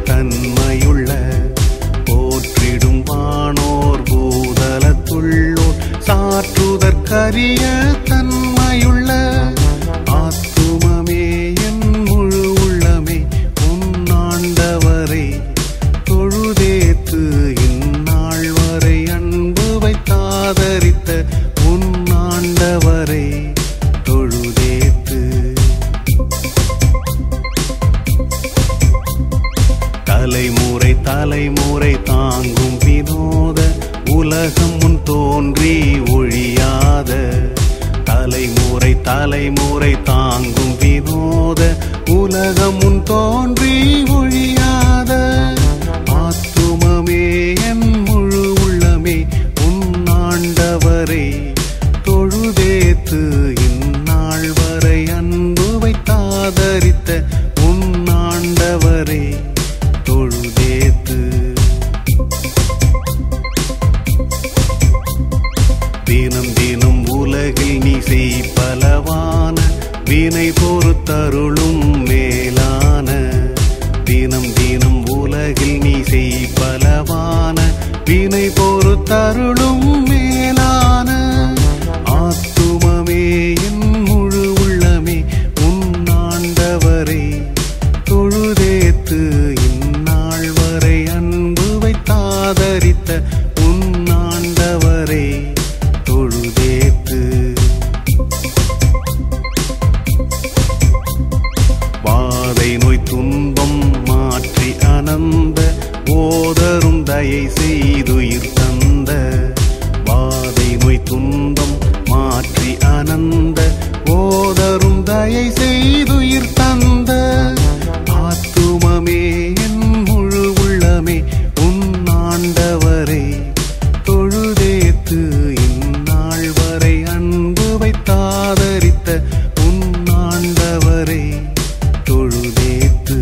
தன்மையுள்ள போற்றிடும் வானோர் பூதலத்துள்ளோர் சாற்றுதற்கரிய தன்மையுள்ள ஆத்துமமே என் முழு உள்ளமே உன்னாண்டவரை தொழுதேத்து இந்நாள் வரை அன்பு வைத்தாதரித்த உன்னாண்டவரை தொழுதேத்து தலைமுறை தலைமுறை தாங்கும் வினோத உலகம் முன் தோன்றி ஒழியாத தலைமுறை தலைமுறை தாங்கும் வினோத உலகம் முன் தோன்றி ஒழியாத ஆத்துமமே என் முழு உள்ளமே உன்னாண்டவரை தொழுதேத்து இந்நாள் வரை அன்பு வைத்தாதரித்த உன்னாண்டவரை தொழுதேத்து தினம் தினம் உலகில் நீ செய் பலவான வினை பொறுத்தருளும் மேலான தினம் தினம் உலகில் நீ செய் பலவான வினை பொறுத்தருளும் மேலான ஆத்துமமே என் முழு உள்ளமே உன்னாண்டவரை தொழுதேத்து இந்நாள் வரை அன்பு வைத்தாதரித்த உன்னாண்டவரை தொழுதேத்து வாதை நோய் துன்பம் மாற்றி அனந்த ஓதரும் தயை செய்துயிர் தந்த வாதை நோய் துன்பம் மாற்றி அனந்த ஓதரும் தயை செய்துயிர் தந்த ஆத்துமமே என் முழு உள்ளமே உன்னாண்டவரை தொழுதேத்து இந்நாள் வரை அன்பு வைத்தாதரித்த உன்னாண்டவரை தொழுதேத்து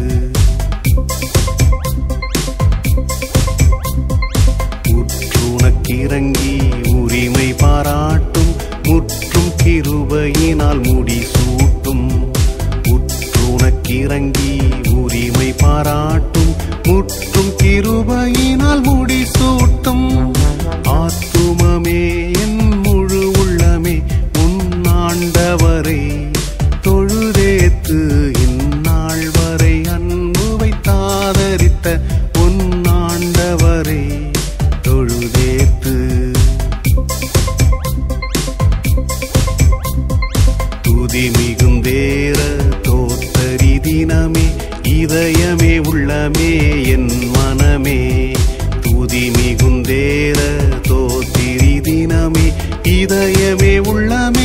உற்றுனக்கிறங்கி உரிமை பாராட்டும் முற்றும் கிருபையினால் முடி சூட்டும் உற்றுனக்கிறங்கி உரிமை பாராட்டும் முற்றும் கிருபையினால் முடி சூட்டும் ஆத்துமமே என் முழு உள்ளமே உன்னாண்டவரை தொழுதேத்து இந்நாள் வரை அன்பு வைத்தாதரித்த உன்னாண்டவரை தொழுதேத்து துதி மிகுந்தேற தோத்தரி தினமே இதயமே உள்ளமே என் மனமே துதி மிகுந்தேற தோத்திரி தினமே இதயமே உள்ளமே